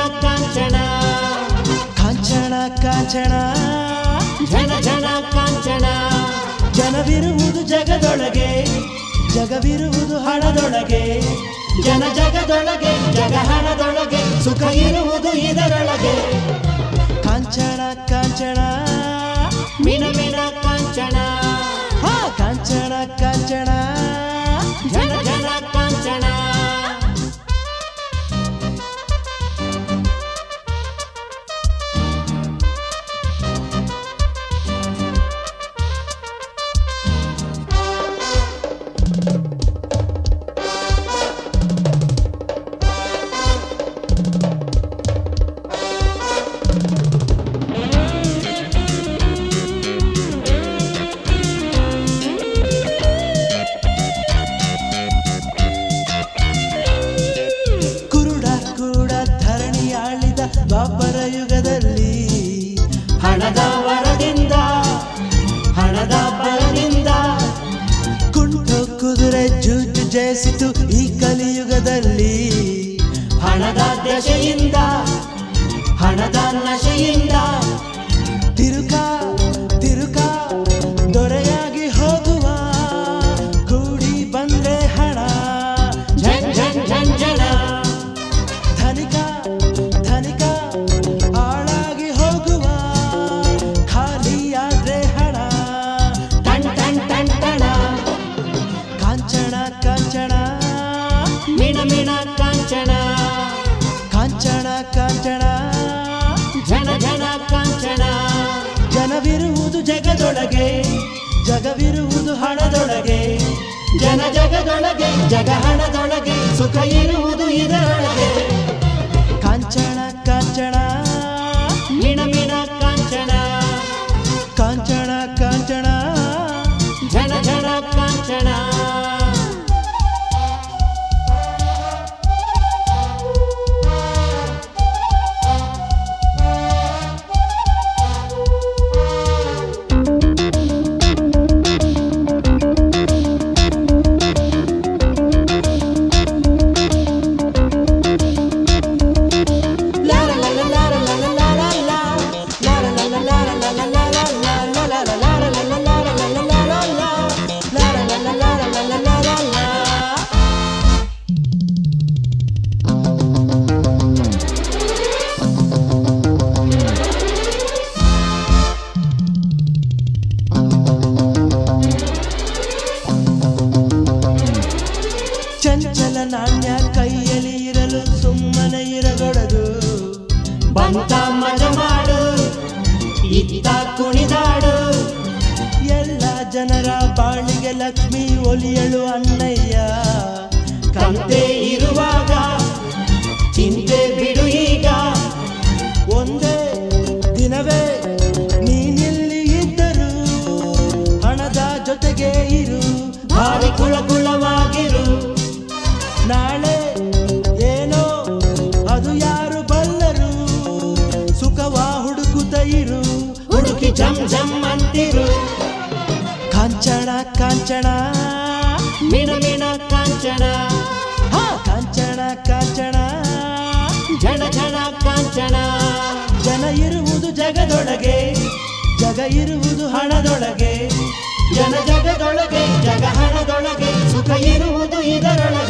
ಕಾಂಚನ ಕಾಂಚನ ಕಾಂಚನ ಝಣ ಝಣ ಕಾಂಚನ ಜನವಿರುವುದು ಜಗದೊಳಗೆ ಜಗವಿರುವುದು ಹಣದೊಳಗೆ ಜನ ಜಗದೊಳಗೆ ಜಗಹಣದೊಳಗೆ ಸುಖ ಇರುವುದು ಇದರೊಳಗೆ ಕಾಂಚನ ಕಾಂಚನ ಮಿಣ ಮಿಣ ಕಾಂಚನ ಹಾ ಕಾಂಚನ ಕಾಂಚನ ಝಣ ಝಣ ಕಾಂಚನ ಕುರುಡ ಕೂಡ ಧರಣಿ ಆಳಿದ ದ್ವಾಪರ ಯುಗದಲ್ಲಿ ಹಣದ ವರದಿಂದ ಹಣದ ಬರದಿಂದ ಕುಂಟು ಕುದುರೆ ಜೂಜು ಜಯಿಸಿತು ಈ ಕಲಿಯುಗದಲ್ಲಿ ಹಣದ ದಶೆಯಿಂದ ಹಣದ ನಶೆಯಿಂದ ತಿರುಕ ತಿರುಕ ದೊರೆಯಾಗಿ ಹೋಗುವ ಕೂಡಿ ಬಂದ್ರೆ ಹಣ ಝನ್ ಝನ್ ಝನ್ ಝಣ ಧನಿಕ ಧನಿಕ ಹಾಳಾಗಿ ಹೋಗುವ ಖಾಲಿಯಾದ್ರೆ ಹಣ ಟನ್ ಟನ್ ಟನ್ ಟಣ ಕಾಂಚನ ಕಾಂಚನ ಮಿಣ ಮಿಣ ಕಾಂಚನ ಕಾಂಚನ ಕಾಂಚನ ಝಣ ಝಣ ಕಾಂಚನ ಜನವಿರುವುದು ಜಗದೊಳಗೆ ಜಗವಿರುವುದು ಹಣದೊಳಗೆ ಜನ ಜಗದೊಳಗೆ ಜಗಹಣದೊಳಗೆ ಸುಖ ಇರುವುದು ಇದರೊಳಗೆ ಕಾಂಚನ ಕಾಂಚನ ಮಿಣ ಮಿಣ ಕಾಂಚನ ಕಾಂಚನ ಕಾಂಚನ ಝಣ ಝಣ ಕಾಂಚನ ಚಂಚಲ ನಾಣ್ಯ ಕೈಯಲ್ಲಿ ಇರಲು ಸುಮ್ಮನೆ ಇರಗೊಡದು ಬಂತ ಮಜ ಮಾಡು ಇತ್ತ ಕುಣಿದಾಡು ಎಲ್ಲ ಜನರ ಬಾಳಿಗೆ ಲಕ್ಷ್ಮಿ ಒಲಿಯಳು ಅನ್ನಯ್ಯ ಕಂತೆ ಇರುವಾಗ ಚಿಂತೆ ಬಿಡು ಈಗ ಒಂದೇ ದಿನವೇ ನೀನಿಲ್ಲಿ ಇದ್ದರು ಹಣದ ಜೊತೆಗೆ ಇರು ಭಾರಿ ಕುಳ ಕುಳವಾಗಿರು ನಾಳೆ ಏನೋ ಅದು ಯಾರು ಬಲ್ಲರು ಸುಖವ ಹುಡುಕುತ್ತ ಇರು ಹುಡುಕಿ ಜಮ್ ಜಮ್ ಅಂತಿರು ಕಾಂಚನ ಕಾಂಚನ ಮಿಣ ಮಿಣ ಕಾಂಚನ ಹಾ ಕಾಂಚನ ಕಾಂಚನ ಝಣ ಝಣ ಕಾಂಚನ ಜನ ಇರುವುದು ಜಗದೊಳಗೆ ಜಗ ಇರುವುದು ಹಣದೊಳಗೆ ಜನ ಜಗದೊಳಗೆ ಜಗ ಹಣದೊಳಗೆ ಸುಖ ಇರುವುದು ಇದರೊಳಗೆ